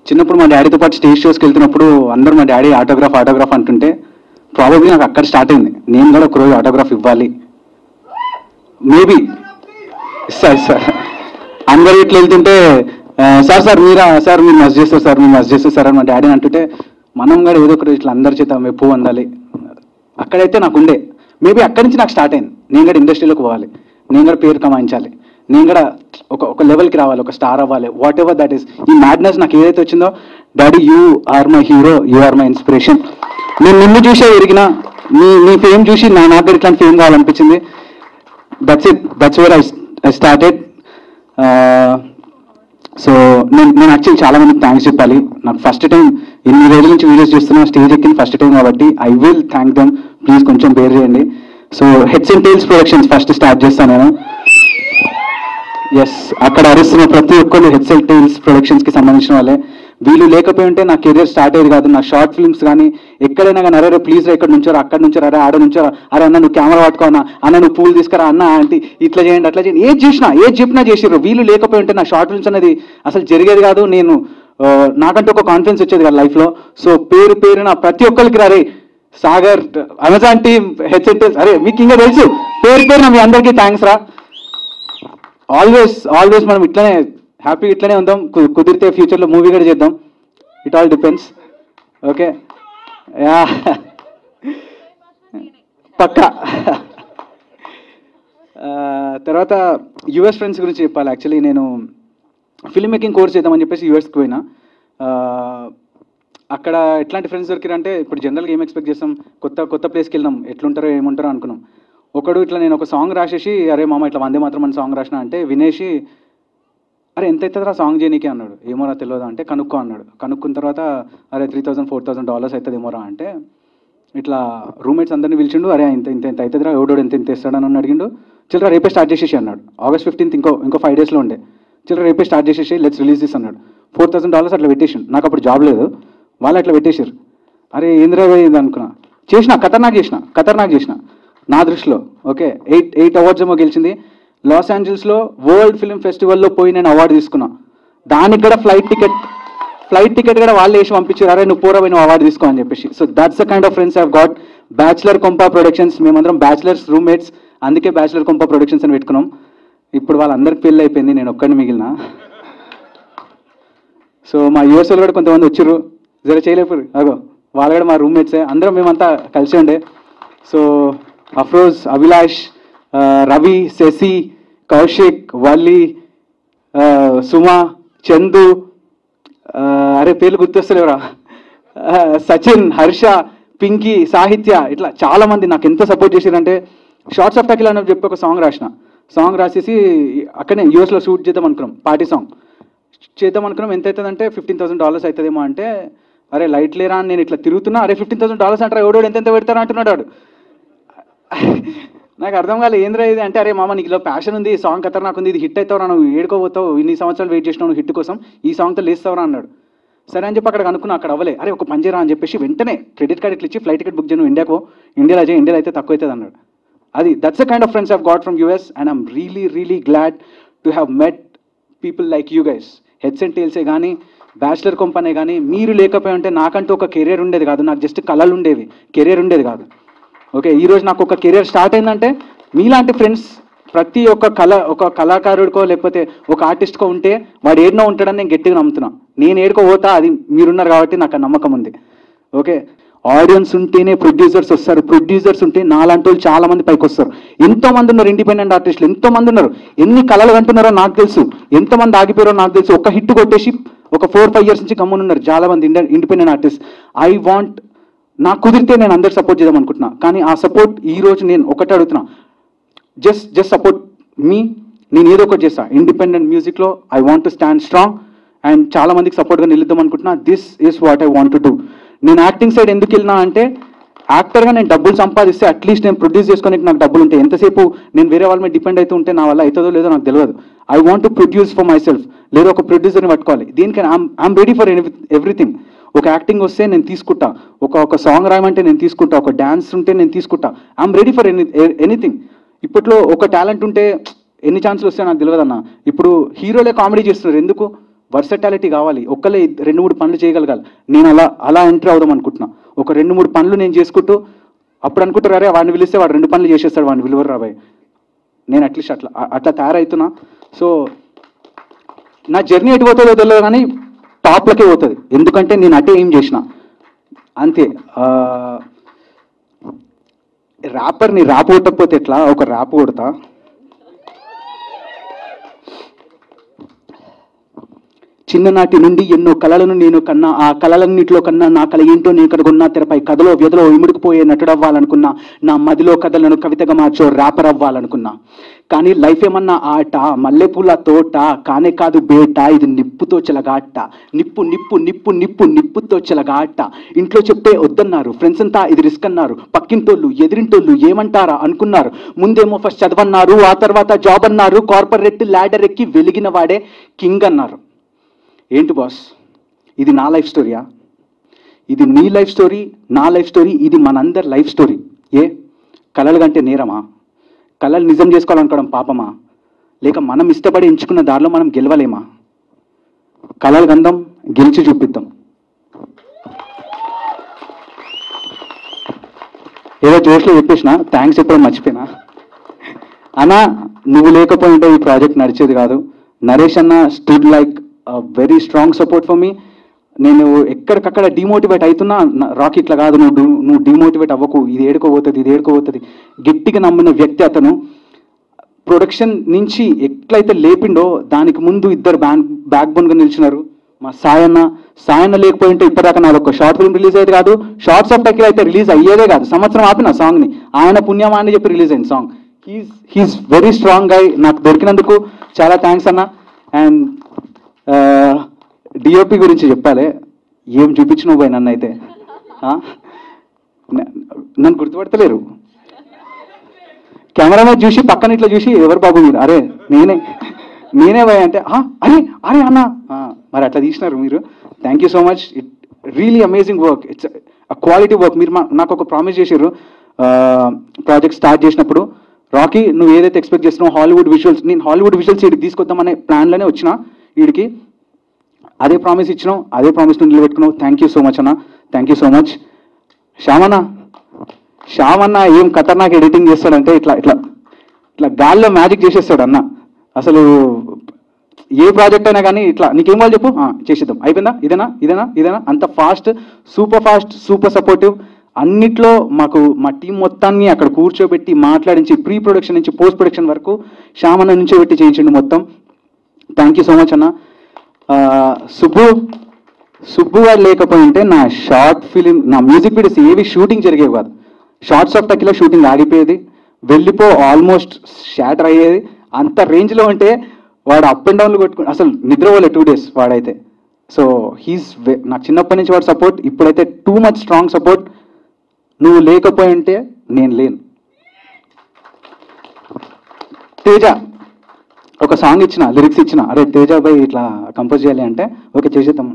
చిన్నప్పుడు మా డాడీతో పాటు స్టేజ్ షోస్కి వెళ్తున్నప్పుడు అందరూ మా డాడీ ఆటోగ్రాఫ్ ఆటోగ్రాఫ్ అంటుంటే ప్రాబబ్లీ నాకు అక్కడ స్టార్ట్ అయింది నేను కూడా ఒకరోజు ఆటోగ్రాఫ్ ఇవ్వాలి మేబీ సార్ సార్ అందరూ ఇట్లా వెళ్తుంటే "ఆ, సార్ సార్ మీరా సార్ మీరు మస్ చేస్తారు సార్ మీరు మస్ చేస్తారు సార్ అని మా డాడీ అంటుంటే మనం కూడా ఏదో ఒకటి ఇట్లా అందరి చేత మెప్పు అందాలి అక్కడైతే నాకు ఉండే మేబీ అక్కడి నుంచి నాకు స్టార్ట్ అయింది నేను కూడా ఇండస్ట్రీలోకి పోవాలి నేను కూడా పేరు కమాయించాలి నేను కూడా ఒక ఒక లెవెల్కి రావాలి ఒక స్టార్ అవ్వాలి వాట్ ఎవర్ దట్ ఈస్ ఈ మ్యాడ్నెస్ నాకు ఏదైతే వచ్చిందో daddy you are my hero you are my inspiration నేను నిన్ను చూసే ఎరిగిన నీ నీ ఫేమ్ చూసి నా నాకు కూడా ఇట్లాంటి ఫేమ్ కావాలనిపించింది that's it that's where I I started so నేను నేను యాక్చువల్లీ చాలా మందికి థ్యాంక్స్ చెప్పాలి నాకు ఫస్ట్ టైం ఇన్ని రోజుల నుంచి వీడియోస్ చేస్తున్నా స్టేజ్ ఎక్కిన ఫస్ట్ టైం కాబట్టి I will thank them please కొంచెం పేరు చేయండి so heads and tails productions first start చేస్తాను నేను ఎస్ అక్కడ అరుస్తున్న ప్రతి ఒక్కరు హెడ్స్ అండ్ టైల్స్ ప్రొడక్షన్స్ కి సంబంధించిన వాళ్ళే వీళ్ళు లేకపోయి ఉంటే నా కెరియర్ స్టార్ట్ అయ్యేది కాదు నా షార్ట్ ఫిల్మ్స్ కానీ ఎక్కడైనా కానీ అరే ప్లీజ్ రా ఇక్కడ నుంచారా అక్కడ నుంచారా అరే ఆడ నుంచారా అరే అన్న నువ్వు కెమెరా పట్టుకోనా అన్న నువ్వు పూలు తీసుకురా అన్న ఆంటీ ఇట్లా చేయండి అట్లా చేయండి ఏది చేసినా ఏది చెప్పినా చేసిర్రు వీళ్ళు లేకపోయి ఉంటే నా షార్ట్ ఫిల్మ్స్ అనేది అసలు జరిగేది కాదు నేను ఆ, నాకంటూ ఒక కాన్ఫిడెన్స్ వచ్చేది కదా లైఫ్ లో సో పేరు పేరున ప్రతి ఒక్కరికి రా రే సాగర్ అమెజాన్ టీమ్ హెచ్ఎట్ అరే మీకు ఇంకా తెలుసు పేరు పేరున మీ అందరికీ థ్యాంక్స్ రా ఆల్వేస్ ఆల్వేస్ మనం ఇట్లనే హ్యాపీ ఇట్లనే ఉందాం కు- కుదిరితే ఫ్యూచర్లో మూవీ కూడా చేద్దాం it all depends okay ya పక్కా ఆ, తర్వాత యుఎస్ ఫ్రెండ్స్ గురించి చెప్పాలి యాక్చువల్లీ నేను ఫిల్మ్ మేకింగ్ కోర్స్ చేద్దామని చెప్పేసి యూఎస్కి పోయినా ఆ, అక్కడ ఎట్లాంటి ఫ్రెండ్స్ దొరికారంటే ఇప్పుడు జనరల్గా ఏం ఎక్స్పెక్ట్ చేస్తాం కొత్త కొత్త ప్లేస్కి వెళ్దాం ఎట్లుంటారో ఏముంటారో అనుకున్నాం ఒకడు ఇట్లా నేను ఒక సాంగ్ రాసేసి అరే మామ ఇట్లా వందే మాత్రం అని సాంగ్ రాసిన అంటే వినేసి అరే ఎంత అవుతుందిరా సాంగ్ చేయనీకి అన్నాడు ఏమోరా తెలియదు అంటే కనుక్కో అన్నాడు కనుక్కున్న తర్వాత అరే three thousand four thousand dollars అవుతుంది ఏమోరా అంటే ఇట్లా రూమ్మేట్స్ అందరిని పిలిచిండు అరే ఇంత ఇంత ఎంత అవుతుందిరా ఎవడోడు ఎంత ఎంత ఇస్తాడని నన్ను అడిగిండు చిల్లర రేపే స్టార్ట్ చేసేసి అన్నాడు ఆగస్ట్ ఫిఫ్టీన్త్ ఇంకో ఇంకో ఫైవ్ డేస్లో ఉండే చిల్లర రేపే స్టార్ట్ చేసేసి లెట్స్ రిలీజ్ దిస్ అన్నాడు ఫోర్ థౌసండ్ డాలర్స్ అట్లా పెట్టేసిండు నాకు అప్పుడు జాబ్ లేదు వాళ్ళు అట్లా పెట్టేసారు అరే ఏంద్రా ఇది అనుకున్నా చేసిన ఖతర్నాక్ చేసిన ఖతర్నాక్ చేసిన నా దృష్టిలో ఓకే ఎయిట్ ఎయిట్ అవార్డ్స్ ఏమో గెలిచింది లాస్ ఏంజల్స్లో వరల్డ్ ఫిల్మ్ ఫెస్టివల్లో పోయి నేను అవార్డు తీసుకున్నా దానికి కూడా ఫ్లైట్ టికెట్ ఫ్లైట్ టికెట్ కూడా వాళ్ళు వేసి పంపించారు అరే నువ్వు పూరా పోయి నువ్వు అవార్డు తీసుకో అని చెప్పేసి so that's the kind of friends have got bachelor కొంపా ప్రొడక్షన్స్ మేమందరం బ్యాచులర్స్ రూమ్మేట్స్ అందుకే బ్యాచులర్ కొంపా ప్రొడక్షన్స్ అని పెట్టుకున్నాం ఇప్పుడు వాళ్ళందరికి పెళ్ళి అయిపోయింది నేను ఒక్కడిని మిగిలిన సో మా యూఎస్ వాళ్ళు కూడా కొంతమంది వచ్చారు జర చేయలేపారు అగో వాళ్ళు కూడా మా రూమ్మేట్సే అందరం మేమంతా కలిసి ఉండే సో అఫ్రోజ్ అభిలాష్ ఆ, రవి శశి కౌశిక్ వల్లి ఆ, సుమ చందు ఆ, అరే పేర్లు గుర్తొస్తలేవురా ఆ, సచిన్ హర్ష పింకీ సాహిత్య ఇట్లా చాలా మంది నాకు ఎంత సపోర్ట్ చేశారంటే షార్ట్స్ ఆఫ్ టకిల్ అని చెప్పి ఒక సాంగ్ రాసిన సాంగ్ రాసేసి అక్కడనే యూఎస్లో షూట్ చేద్దాం అనుకున్నాం పార్టీ సాంగ్ చేద్దాం అనుకున్నాం ఎంత అవుతుందంటే ఫిఫ్టీన్ థౌసండ్ డాలర్స్ అవుతుందేమో అంటే అరే లైట్ లేరా అని నేను ఇట్లా తిరుగుతున్నా అరే ఫిఫ్టీన్ థౌసండ్ డాలర్స్ అంటారా ఎవడోడు ఎంత ఎంత పెడతారా అంటున్నాడు వాడు నాకు అర్థం కాలేదు ఏంద్రా ఇది అంటే అరే మామ నీకు ఇలా ప్యాషన్ ఉంది ఈ సాంగ్ ఖతర్నాక్ ఉంది ఇది హిట్ అవుతావు నువ్వు ఏడుకోపోతావు ఇన్ని సంవత్సరాలు వెయిట్ చేసినావు హిట్ కోసం ఈ సాంగ్తో లేస్తావరా అన్నాడు సరే అని చెప్పి అక్కడ అనుకున్నా అక్కడ అవ్వలే అరే ఒక పని చేయరా అని చెప్పేసి వెంటనే క్రెడిట్ కార్డ్ ఇట్లా ఇచ్చి ఫ్లైట్ టికెట్ బుక్ చేయను ఇండియాకు ఇండియాలో చేయి ఇండియాలో అయితే తక్కువ అవుతుంది అన్నాడు అది that's the kind of friends have got from US and I'm really really glad to have met people like you guys heads and టేల్సే కానీ బ్యాచిలర్ కొంపనే కానీ మీరు లేకపోయి ఉంటే నాకంటూ ఒక కెరీర్ ఉండేది కాదు నాకు జస్ట్ కళలు ఉండేవి కెరీర్ ఉండేది కాదు ఓకే ఈ రోజు నాకు ఒక కెరీర్ స్టార్ట్ అయిందంటే మీలాంటి ఫ్రెండ్స్ ప్రతి ఒక్క కళ ఒక కళాకారుడికో లేకపోతే ఒక ఆర్టిస్ట్కో ఉంటే వాడు ఏడునో ఉంటాడని నేను గట్టిగా నమ్ముతున్నా నేను ఏడుకో పోతా అది మీరున్నారు కాబట్టి నాకు ఆ నమ్మకం ఉంది ఓకే ఆడియన్స్ ఉంటేనే ప్రొడ్యూసర్స్ వస్తారు ప్రొడ్యూసర్స్ ఉంటే నాలాంటి వాళ్ళు చాలా మంది పైకి వస్తారు ఎంతో మంది ఉన్నారు ఇండిపెండెంట్ ఆర్టిస్టులు ఎంతో మంది ఉన్నారు ఎన్ని కళలు కంటున్నారో నాకు తెలుసు ఎంతమంది ఆగిపోయారో నాకు తెలుసు ఒక హిట్ కొట్టేసి ఒక ఫోర్ ఫైవ్ ఇయర్స్ నుంచి గమ్మున ఉన్నారు చాలా మంది ఇండిపెండెంట్ ఆర్టిస్ట్ ఐ వాంట్ నాకు కుదిరితే నేను అందరు సపోర్ట్ చేద్దాం అనుకుంటున్నా కానీ ఆ సపోర్ట్ ఈ రోజు నేను ఒకటే అడుగుతున్నా జస్ట్ జస్ట్ సపోర్ట్ మీ నేను ఏదో ఒకటి చేస్తా ఇండిపెండెంట్ మ్యూజిక్లో I want to stand strong and చాలా మందికి సపోర్ట్గా నిలుద్దాం అనుకుంటున్నా this is what I want to do నేను యాక్టింగ్ సైడ్ ఎందుకు వెళ్ళినా అంటే యాక్టర్గా నేను డబ్బులు సంపాదిస్తే అట్లీస్ట్ నేను ప్రొడ్యూస్ చేసుకోనికి నాకు డబ్బులు ఉంటాయి ఎంతసేపు నేను వేరే వాళ్ళ మీద డిపెండ్ అయితే ఉంటే నా వల్ల అవుతుందో లేదో నాకు తెలియదు I want to produce for myself లేదా ఒక ప్రొడ్యూసర్ని పట్టుకోవాలి దీనికైనా ఐఎమ్ రెడీ ఫర్ ఎవ్రీథింగ్ ఒక యాక్టింగ్ వస్తే నేను తీసుకుంటా ఒక ఒక సాంగ్ రాయమంటే నేను తీసుకుంటా ఒక డాన్స్ ఉంటే నేను తీసుకుంటా I'm ready for any anything ఇప్పట్లో ఒక టాలెంట్ ఉంటే ఎన్ని ఛాన్సులు వస్తాయో నాకు తెలియదు అన్న ఇప్పుడు హీరోలే కామెడీ చేస్తున్నారు ఎందుకు వర్సటాలిటీ కావాలి ఒక్కలే ఇద్- రెండు మూడు పనులు చేయగలగాలి నేను అలా అలా ఎంటర్ అవుదాం అనుకుంటున్నా ఒక రెండు మూడు పనులు నేను చేసుకుంటూ అప్పుడు అనుకుంటారు అరే వాడిని పిలిస్తే వాడు రెండు పనులు చేసేస్తాడు వాడిని విలువరు రాబాయ్ నేను అట్లీస్ట్ అట్లా అ- అట్లా తయారవుతున్నా సో నా జర్నీ ఎటు పోతుందో తెలియదు కానీ టాప్లకే పోతుంది ఎందుకంటే నేను అటే ఏం చేసిన అంతే ఆ, ర్యాపర్ని ర్యాప్ కొట్టకపోతే ఎట్లా ఒక ర్యాప్ కొడతా చిన్ననాటి నుండి ఎన్నో కళలను నేను కన్నా ఆ కళలన్నింటిలో కన్నా నా కళ ఏంటో నేను కనుగొన్నా తెరపై కథలో వ్యధలో ఇముడికిపోయే నటుడవ్వాలనుకున్నా నా మదిలో కథలను కవితగా మార్చో ర్యాపర్ అవ్వాలనుకున్నా కానీ లైఫ్ ఏమన్నా ఆట మల్లెపూల తోట కానే కాదు బేట ఇది నిప్పుతో చెలగాట నిప్పు నిప్పు నిప్పు నిప్పు నిప్పుతో చెలగాట ఇంట్లో చెప్తే వద్దన్నారు ఫ్రెండ్స్ అంతా ఇది రిస్క్ అన్నారు పక్కింటోళ్ళు ఎదిరింటోళ్ళు ఏమంటారా అనుకున్నారు ముందేమో ఫస్ట్ చదవన్నారు ఆ తర్వాత జాబ్ అన్నారు కార్పొరేట్ ల్యాడర్ ఎక్కి వెలిగిన వాడే కింగ్ అన్నారు ఏంటి బాస్ ఇది నా లైఫ్ స్టోరీయా ఇది నీ లైఫ్ స్టోరీ నా లైఫ్ స్టోరీ ఇది మనందరి లైఫ్ స్టోరీ ఏ కళలు కంటే నేరమా కళలు నిజం చేసుకోవాలనుకోవడం పాపమా లేక మనం ఇష్టపడి ఎంచుకున్న దారిలో మనం గెలవలేమా కళలు గంధం గెలిచి చూపిద్దాం ఏదో జోష్లో చెప్పేసిన థ్యాంక్స్ ఎప్పుడో మర్చిపోయినా అన్న నువ్వు లేకపోయింటే ఈ ప్రాజెక్ట్ నడిచేది కాదు నరేష్ అన్న stood like very strong support for me నేను ఎక్కడికక్కడ డిమోటివేట్ అవుతున్నా నా- రాకీ ఇట్లా కాదు నువ్వు డు- నువ్వు డిమోటివేట్ అవ్వకు ఇది ఏడుకోబోతుంది ఇది ఏడుకోబోతుంది గట్టిగా నమ్మిన వ్యక్తి అతను ప్రొడక్షన్ నుంచి ఎట్లయితే లేపిండో దానికి ముందు ఇద్దరు బ్యాక్ బ్యాక్ బోన్గా నిలిచినారు మా సాయన్న సాయన్న లేకపోయింటే ఇప్పటిదాకా నాది ఒక షార్ట్ ఫిల్మ్ రిలీజ్ అయ్యేది కాదు షార్ట్స్ ఆఫ్ టెక్కిల్ అయితే రిలీజ్ అయ్యేదే కాదు సంవత్సరం ఆపిన సాంగ్ని ఆయన పుణ్యమా అని చెప్పి రిలీజ్ అయింది song he's he's very strong guy నాకు దొరికినందుకు చాలా థ్యాంక్స్ అన్న అండ్ డిఓపి గురించి చెప్పాలి ఏం చూపించినావు పోయి నన్ను అయితే ఆ? న- నన్ను గుర్తుపడతలేరు కెమెరామెన్ చూసి పక్కన ఇట్లా చూసి ఎవరు బాబు మీరు అరే నేనే నేనే భయ అంటే "ఆ, అరే అరే అన్న "ఆ, మరి అట్లా తీసినారు మీరు thank you so much it really amazing work it's quality work మీరు మా- నాకు ఒక ప్రామిస్ చేశారు ప్రాజెక్ట్ స్టార్ట్ చేసినప్పుడు రాకీ నువ్వు ఏదైతే ఎక్స్పెక్ట్ చేస్తున్నావు హాలీవుడ్ విజువల్స్ నేను హాలీవుడ్ విజువల్స్ వీడికి తీసుకొద్దామనే ప్లాన్లోనే వచ్చిన వీడికి అదే ప్రామిస్ ఇచ్చినావు అదే ప్రామిస్ నువ్వు నిలబెట్టుకున్నావు థ్యాంక్ యూ సో మచ్ అన్న థ్యాంక్ యూ సో మచ్ శ్యామన్న శ్యామన్న ఏం ఖతర్నాక్ ఎడిటింగ్ చేస్తాడంటే ఇట్లా ఇట్లా ఇట్లా గాల్లో మ్యాజిక్ చేసేస్తాడు అన్న అసలు ఏ ప్రాజెక్ట్ అయినా కానీ ఇట్లా నీకేం కావాలి చెప్పు ఆ, చేసేద్దాం అయిపోయిందా ఇదేనా ఇదేనా ఇదేనా అంత fast super fast super supportive అన్నిట్లో మాకు మా టీం మొత్తాన్ని అక్కడ కూర్చోబెట్టి మాట్లాడించి ప్రీ ప్రొడక్షన్ నుంచి పోస్ట్ ప్రొడక్షన్ వరకు శ్యామన్న నుంచో పెట్టి చేయించండి మొత్తం థ్యాంక్ యూ సో మచ్ అన్న ఆ, సుబ్బు సుబ్బు గారు లేకపోయింటే నా షార్ట్ ఫిలిం నా మ్యూజిక్ వీడియోస్ ఏవి షూటింగ్ జరిగేవి కాదు షార్ట్స్ ఆఫ్ టకిలో షూటింగ్ ఆగిపోయేది వెళ్ళిపో ఆల్మోస్ట్ షాటర్ అయ్యేది అంత రేంజ్లో ఉంటే వాడు అప్ అండ్ డౌన్లు కొట్టుకుని అసలు నిద్రపోలే టూ డేస్ వాడైతే సో హీస్ నాకు చిన్నప్పటి నుంచి వాడు సపోర్ట్ ఇప్పుడైతే టూ మచ్ స్ట్రాంగ్ సపోర్ట్ నువ్వు లేకపోయి ఉంటే నేను లేను తేజ ఒక సాంగ్ ఇచ్చిన లిరిక్స్ ఇచ్చిన అరే తేజ బై ఇట్లా కంపోజ్ చేయాలి అంటే ఓకే చేసేద్దాం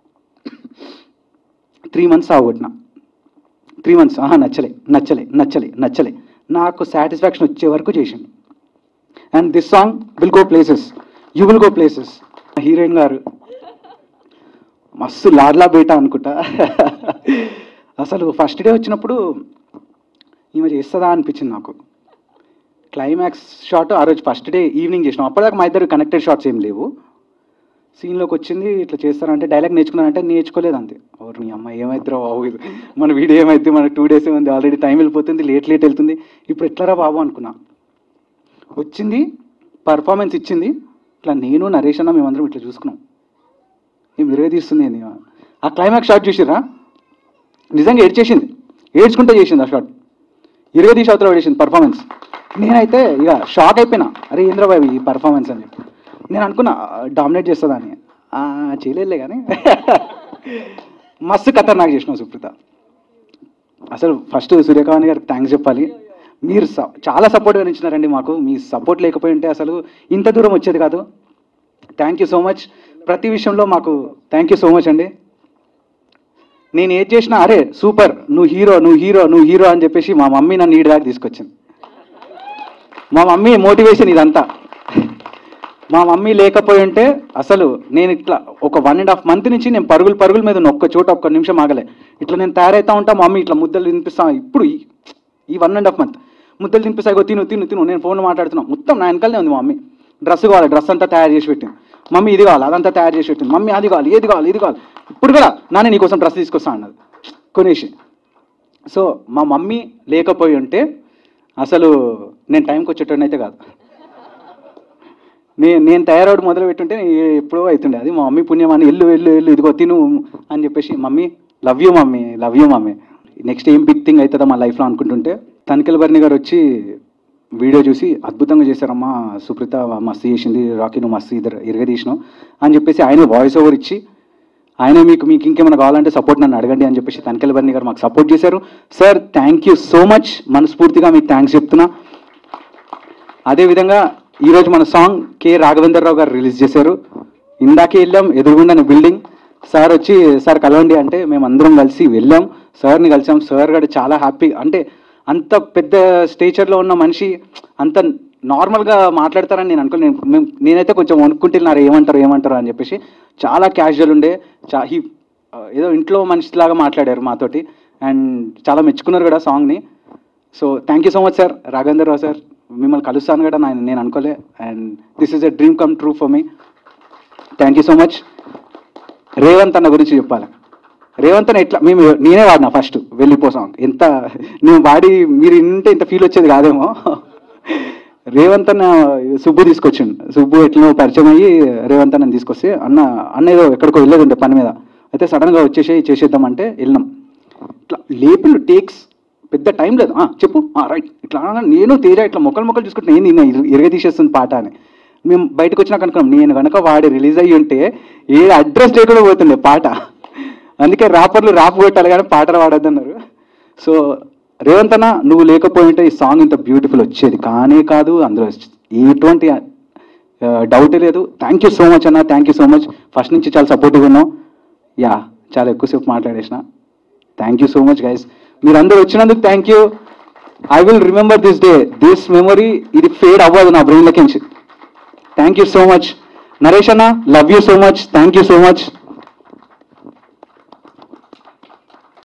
త్రీ మంత్స్ ఆగొట్టిన త్రీ మంత్స్ ఆహా నచ్చలే నచ్చలే నచ్చలే నచ్చలే నాకు సాటిస్ఫాక్షన్ వచ్చే వరకు చేసిండు and this song will go places you will go places heroine గారు మస్తు లాడ్లా బేటా అనుకుంటా అసలు ఫస్ట్ డే వచ్చినప్పుడు ఈమె చేస్తుందా అనిపించింది నాకు క్లైమాక్స్ షాట్ ఆ రోజు ఫస్ట్ డే ఈవినింగ్ చేసినాం అప్పటిదాకా మా ఇద్దరు కనెక్టెడ్ షాట్స్ ఏం లేవు సీన్లోకి వచ్చింది ఇట్లా చేస్తారంటే డైలాగ్ నేర్చుకున్నానంటే నేర్చుకోలేదు అంతే ఎవరు నీ అమ్మ ఏమైద్దిరా బాబు ఇది మన వీడియో ఏమైద్ది మన టూ డేస్ ఉంది ఆల్రెడీ టైం వెళ్ళిపోతుంది లేట్ లేట్ వెళ్తుంది ఇప్పుడు ఎట్లారా బాబు అనుకున్నా వచ్చింది పర్ఫార్మెన్స్ ఇచ్చింది ఇట్లా నేను నరేష్ అన్న మేమందరం ఇట్లా చూసుకున్నాం ఏం ఇరవై తీస్తుంది ఏంది ఈమె? ఆ క్లైమాక్స్ షాట్ చూసిరా నిజంగా ఏడ్చేసింది ఏడ్చుకుంటే చేసింది ఆ షాట్ ఇరవై తీసి అవతల పడేసింది పర్ఫార్మెన్స్ నేనైతే ఇక షాక్ అయిపోయినా అరే ఇంద్రబాబు ఈ పర్ఫార్మెన్స్ అని చెప్పి నేను అనుకున్నా డామినేట్ చేస్తుందని ఆ, చేయలేదులే కానీ మస్తు ఖతర్నాక్ చేసినావు సుప్రీత అసలు ఫస్ట్ సూర్యకాంత్ గారికి థ్యాంక్స్ చెప్పాలి మీరు స- చాలా సపోర్ట్గా నిచ్చినారండి మాకు మీ సపోర్ట్ లేకపోయి ఉంటే అసలు ఇంత దూరం వచ్చేది కాదు థ్యాంక్ యూ సో మచ్ ప్రతి విషయంలో మాకు థ్యాంక్ యూ సో మచ్ అండి నేను ఏది చేసినా అరే సూపర్ నువ్వు హీరో నువ్వు హీరో నువ్వు హీరో అని చెప్పేసి మా మమ్మీ నన్ను ఈడి దాకా తీసుకొచ్చింది మా మమ్మీ మోటివేషన్ ఇదంతా మా మమ్మీ లేకపోయి ఉంటే అసలు నేను ఇట్లా ఒక వన్ అండ్ హాఫ్ మంత్ నుంచి నేను పరుగులు పరుగుల మీద ఉన్న ఒక్క చోట ఒక్క నిమిషం ఆగలే ఇట్లా నేను తయారైతా ఉంటా మా మమ్మీ ఇట్లా ముద్దలు తినిపిస్తా ఇప్పుడు ఈ- ఈ వన్ అండ్ హాఫ్ మంత్ ముద్దలు తినిపిస్తా ఇగో తిను తిను తిను నేను ఫోన్ మాట్లాడుతున్నా మొత్తం నా వెనకాలనే ఉంది మా మమ్మీ డ్రెస్ కావాలి డ్రెస్ అంతా తయారు చేసి పెట్టింది మమ్మీ ఇది కావాలి అదంతా తయారు చేసి పెట్టింది మమ్మీ అది కావాలి ఏది కావాలి ఇది కావాలి ఇప్పుడు కూడా నాన్న నీకోసం డ్రెస్ తీసుకొస్తా అన్నది కొనేసి సో మా మమ్మీ లేకపోయి ఉంటే అసలు నేను టైంకి వచ్చేటోడిని అయితే కాదు నేను నేను తయారవడు మొదలు పెట్టుంటే నేను ఎప్పుడో అవుతుండే అది మా మమ్మీ పుణ్యం అని ఎల్లు ఎల్లు ఎల్లు ఇదిగో తిను అని చెప్పేసి mummy love you mummy love you mummy next ఏం బిగ్ థింగ్ అవుతుందో మా లైఫ్లో అనుకుంటుంటే తనికెల్ బర్ని గారు వచ్చి వీడియో చూసి అద్భుతంగా చేశారమ్మా సుప్రీత మస్తు చేసింది రాకీ నువ్వు మస్తు ఇద్దరు ఇరగదీసినావు అని చెప్పేసి ఆయన వాయిస్ ఓవర్ ఇచ్చి ఆయన మీకు మీకు ఇంకేమైనా కావాలంటే సపోర్ట్ నన్ను అడగండి అని చెప్పేసి తనికెల్ బర్ని గారు మాకు సపోర్ట్ చేశారు sir thank you so much మనస్ఫూర్తిగా మీకు థ్యాంక్స్ చెప్తున్నా అదేవిధంగా ఈరోజు మన సాంగ్ కె రాఘవేంద్రరావు గారు రిలీజ్ చేశారు ఇందాకే వెళ్ళాం ఎదురుగుండా బిల్డింగ్ సార్ వచ్చి సార్ కలవండి అంటే మేము అందరం కలిసి వెళ్ళాం సార్ని కలిసాం సార్ గారు చాలా హ్యాపీ అంటే అంత పెద్ద స్టేచర్లో ఉన్న మనిషి అంత నార్మల్గా మాట్లాడతారని నేను అనుకో నేను మేము నేనైతే కొంచెం వణుక్కుంటున్నారు ఏమంటారు ఏమంటారు అని చెప్పేసి చాలా క్యాజువల్ ఉండే చా హీ ఏదో ఇంట్లో మనిషిలాగా మాట్లాడారు మాతోటి అండ్ చాలా మెచ్చుకున్నారు కూడా సాంగ్ని so thank you so much sir Raghavendra Rao sir మిమ్మల్ని కలుస్తాను కూడా నేను నేను అనుకోలే and this is a dream come true for me thank you so much Revanth అన్న గురించి చెప్పాలి రేవంత్ అన్న ఎట్లా మేము నేనే వాడినా ఫస్ట్ వెళ్ళిపో సాంగ్ ఎంత నేను వాడి మీరు ఇంటే ఇంత ఫీల్ వచ్చేది కాదేమో రేవంత్ అన్న సుబ్బు తీసుకొచ్చిండు సుబ్బు ఎట్లనో పరిచయం అయ్యి రేవంత్ అన్నని తీసుకొస్తే అన్న అన్న ఏదో ఎక్కడికో వెళ్ళేది ఉండే పని మీద అయితే సడన్గా వచ్చేసి చేసేద్దామంటే వెళ్ళినాం ఇట్లా లేపులు టేక్స్ పెద్ద టైం లేదు ఆ, చెప్పు రైట్ ఇట్లా అనగానే నేను తేజ ఇట్లా మొక్కలు మొక్కలు చూసుకుంటే నేను నిన్న ఇరగ తీసేస్తుంది పాట అని మేము బయటకు వచ్చినాక అనుకున్నాం నేను కనుక వాడి రిలీజ్ అయ్యి ఉంటే ఏ అడ్రస్ లేకుండా పోతుండే పాట అందుకే ర్యాపర్లు ర్యాప్ కొట్టాలి కానీ పాటలు పాడొద్దన్నారు సో రేవంత్ అన్న నువ్వు లేకపోయి ఉంటే ఈ సాంగ్ ఇంత బ్యూటిఫుల్ వచ్చేది కానే కాదు అందులో ఎటువంటి డౌటే లేదు థ్యాంక్ యూ సో మచ్ అన్న thank you so much first నుంచి చాలా సపోర్టివ్గా ఉన్నావు యా చాలా ఎక్కువసేపు మాట్లాడేసిన thank you so much guys మీరందరూ వచ్చినందుకు thank you I will remember this day this memory ఇది ఫేడ్ అవ్వదు నా బ్రెయిన్లకి నుంచి thank you so much Naresh అన్న love you so much thank you so much